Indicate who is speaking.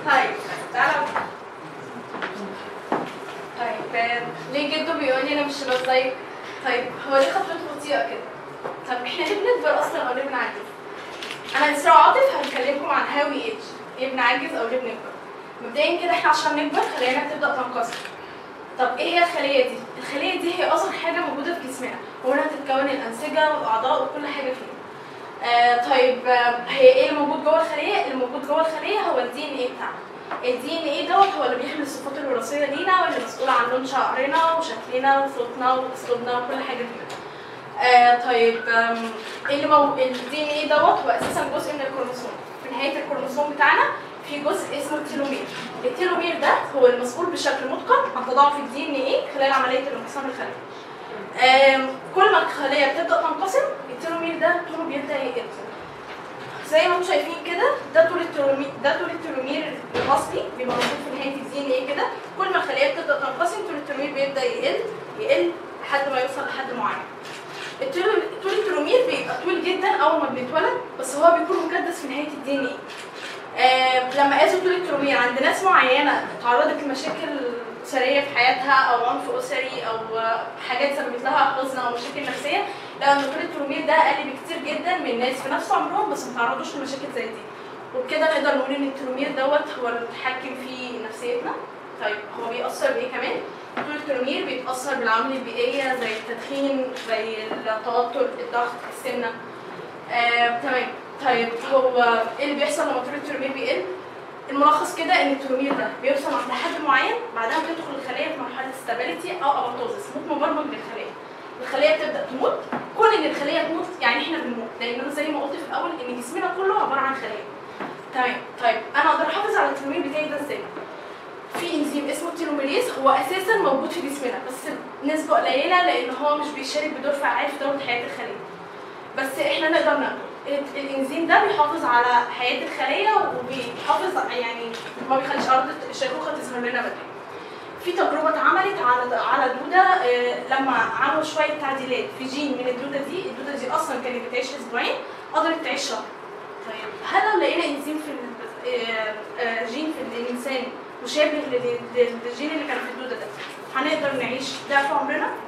Speaker 1: طيب تعالى طيب آه، ليه جده بيقول لي انا مش شباب زيك طيب هو ليه خطوته بطيئه كده طب احنا ليه بنكبر اصلا او ليه بنعجز انا اسراء عاطف هكلمكم عن هاو ايج ليه بنعجز او ليه بنكبر مبدئيا كده احنا عشان نكبر خلايانا بتبدا تنقسم طب ايه هي الخليه دي الخليه دي هي اصغر حاجه موجوده في جسمنا ومنها تتكون الانسجه والاعضاء وكل حاجه فينا آه طيب آه هي ايه اللي موجود جوه الخليه اللي موجود جوه الخليه هو الدي ان ايه بتاعنا الدي ان ايه دوت هو اللي بيحمل الصفات الوراثيه لينا واللي مسؤول عن لون شعرنا وشكلنا وصوتنا واسلوبنا وكل حاجه فينا آه طيب آم، ايه اللي مو... الدي ان ايه دوت هو اساسا جزء من الكروموسوم في نهايه الكروموسوم بتاعنا في جزء اسمه التيلومير التيلومير ده هو المسؤول بشكل متقن عن تضاعف الدي ان ايه خلال عمليه الانقسام الخلوي آم، كل ما الخليه بتبدا تنقسم التيلومير ده طوله بيبدا يقل زي ما انتم شايفين كده ده طول التيلومير ده طول التيلومير الاصلي بيبقى موجود في نهايه الدي ان ايه كده كل ما الخليه بتبدا تنقسم طول التيلومير بيبدا يقل يقل لحد ما يوصل لحد معين التيلو- طول التيلومير بيبقى طويل جدا اول ما بنتولد بس هو بيكون مكدس في نهايه الدي ان ايه لما قاسوا طول التيلومير عند ناس معينه تعرضت لمشاكل اسريه في حياتها او عنف اسري او آه، حاجات سببت لها حزن او مشاكل نفسيه لقوا ان طول التيلومير ده اقل بكتير جدا من ناس في نفس عمرهم بس ما تعرضوش لمشاكل زي دي وبكده نقدر نقول ان التيلومير دوت هو اللي بيتحكم في نفسيتنا طيب هو بيأثر بايه كمان؟ طول التيلومير بيتأثر بالعوامل البيئية زي التدخين زي التوتر الضغط السمنة آه، تمام طيب هو ايه اللي بيحصل لما طول التيلومير بيقل؟ الملخص كده ان التيلومير ده بيوصل عند حد معين بعدها بتدخل الخليه في مرحله ستابيليتي او ابوتوزيس موت مبرمج للخليه الخليه بتبدا تموت كون ان الخليه تموت يعني احنا بنموت لان انا زي ما قلت في الاول ان جسمنا كله عباره عن خلايا تمام طيب انا اقدر احافظ على التيلومير بتاعي ده ازاي في انزيم اسمه التيلوميريز هو اساسا موجود في جسمنا بس بنسبه قليله لان هو مش بيشارك بدور فعال في دوره حياه الخليه بس احنا نقدر ناخده ال- الانزيم ده بيحافظ على حياه الخليه وبيحافظ يعني ما بيخليش ارض الشيخوخه تظهر لنا بدري في تجربه اتعملت على على دوده آه، لما عملوا شويه تعديلات في جين من الدوده دي الدوده دي اصلا كانت بتعيش اسبوعين قدرت تعيش شهر طيب هل لو لقينا انزيم في ال- آه، آه، جين في الانسان مشابه لل- لل- للجين اللي كان في الدوده ده هنقدر نعيش ضعف عمرنا